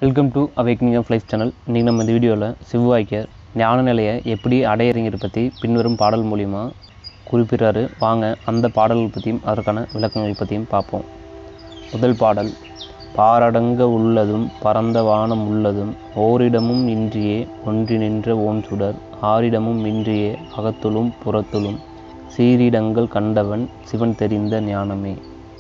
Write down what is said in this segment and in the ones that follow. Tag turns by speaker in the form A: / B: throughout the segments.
A: welcome to awakening of life channel இன்றைக்கி நம்ம இந்த வீடியோவில் சிவவாய்க்கர் ஞான நிலையை எப்படி அடையிறங்கிறத பற்றி பின்வரும் பாடல் மூலிமா குறிப்பிடுறாரு வாங்க அந்த பாடல்கள் பற்றியும் அதற்கான விளக்கங்கள் பற்றியும் பார்ப்போம் முதல் பாடல் பாரடங்க உள்ளதும் பரந்த வானம் உள்ளதும் ஓரிடமும் இன்றியே ஒன்றி நின்ற ஓன் சுடர் ஆரிடமும் இன்றியே அகத்துளும் புறத்துளும் சீரிடங்கள் கண்டவன் சிவன் தெரிந்த ஞானமே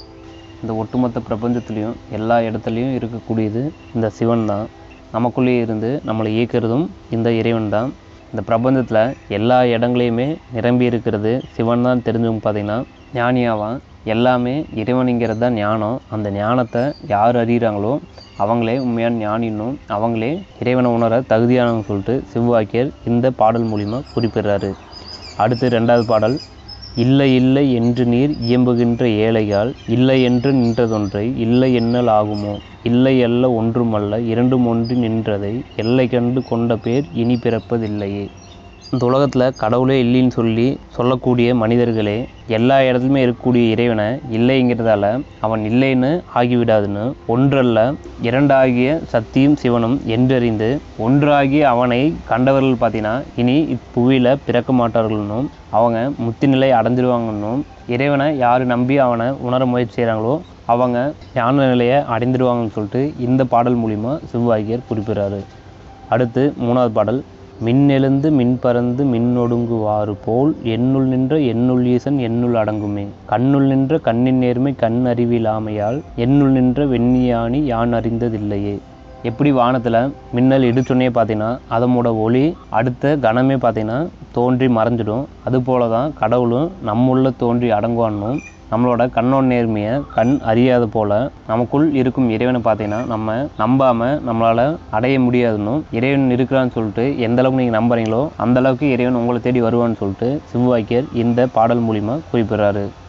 A: இந்த ஒட்டுமொத்த பிரபஞ்சத்துலேயும் எல்லா இடத்துலையும் இருக்கக்கூடியது இந்த சிவன் தான் நமக்குள்ளேயே இருந்து நம்மளை இயக்கிறதும் இந்த இறைவன் தான் இந்த பிரபஞ்சத்தில் எல்லா இடங்களையுமே நிரம்பி இருக்கிறது சிவன் தான் தெரிஞ்சவங்க பார்த்தீங்கன்னா ஞானியாவான் எல்லாமே இறைவனுங்கிறது தான் ஞானம் அந்த ஞானத்தை யார் அறிகிறாங்களோ அவங்களே உண்மையான ஞானின்னும் அவங்களே இறைவனை உணர தகுதியானவங்க சொல்லிட்டு சிவவாக்கியர் இந்த பாடல் மூலிமா குறிப்பிடுறாரு அடுத்து ரெண்டாவது பாடல் இல்லை இல்லை என்று நீர் இயம்புகின்ற ஏழையால் இல்லை என்று நின்றதொன்றை இல்லை எண்ணல் ஆகுமோ இல்லை அல்ல ஒன்றுமல்ல இரண்டும் ஒன்றி நின்றதை எல்லை கண்டு கொண்ட பேர் இனி பிறப்பதில்லையே இந்த உலகத்தில் கடவுளே இல்லைன்னு சொல்லி சொல்லக்கூடிய மனிதர்களே எல்லா இடத்துலையுமே இருக்கக்கூடிய இறைவனை இல்லைங்கிறதால அவன் இல்லைன்னு ஆகிவிடாதுன்னு ஒன்றல்ல இரண்டாகிய சக்தியும் சிவனும் என்றறிந்து ஒன்றாகிய அவனை கண்டவர்கள் பார்த்தீங்கன்னா இனி இப்புவியில் பிறக்க மாட்டார்கள்னும் அவங்க முத்திநிலை அடைஞ்சிருவாங்கன்னும் இறைவனை யார் நம்பி அவனை உணர முயற்சி செய்கிறாங்களோ அவங்க ஞான நிலையை அடைந்துருவாங்கன்னு சொல்லிட்டு இந்த பாடல் மூலிமா சிவவாக்கியர் குறிப்பிடுறாரு அடுத்து மூணாவது பாடல் மின்னெழுந்து மின்பறந்து மின்னொடுங்குவாறு போல் என்னுள் நின்ற என்னுள் ஈசன் என்னுள் அடங்குமே கண்ணுள் நின்ற கண்ணின் நேர்மை கண் அறிவிலாமையால் என்னுள் நின்ற வெண்ணியானி யான் அறிந்ததில்லையே எப்படி வானத்தில் மின்னல் இடிச்சொன்னே பார்த்தீங்கன்னா அதனோட ஒளி அடுத்த கணமே பார்த்தீங்கன்னா தோன்றி மறைஞ்சிடும் அதுபோல தான் கடவுளும் நம்முள்ள தோன்றி அடங்குவான்னும் நம்மளோட கண்ணோட நேர்மையை கண் அறியாத போல நமக்குள் இருக்கும் இறைவனை பார்த்தீங்கன்னா நம்ம நம்பாமல் நம்மளால் அடைய முடியாதுன்னும் இறைவன் இருக்கிறான்னு சொல்லிட்டு எந்த அளவுக்கு நீங்கள் நம்புறீங்களோ அந்த அளவுக்கு இறைவன் உங்களை தேடி வருவான்னு சொல்லிட்டு சிவவாக்கியர் இந்த பாடல் மூலிமா குறிப்பிடுறாரு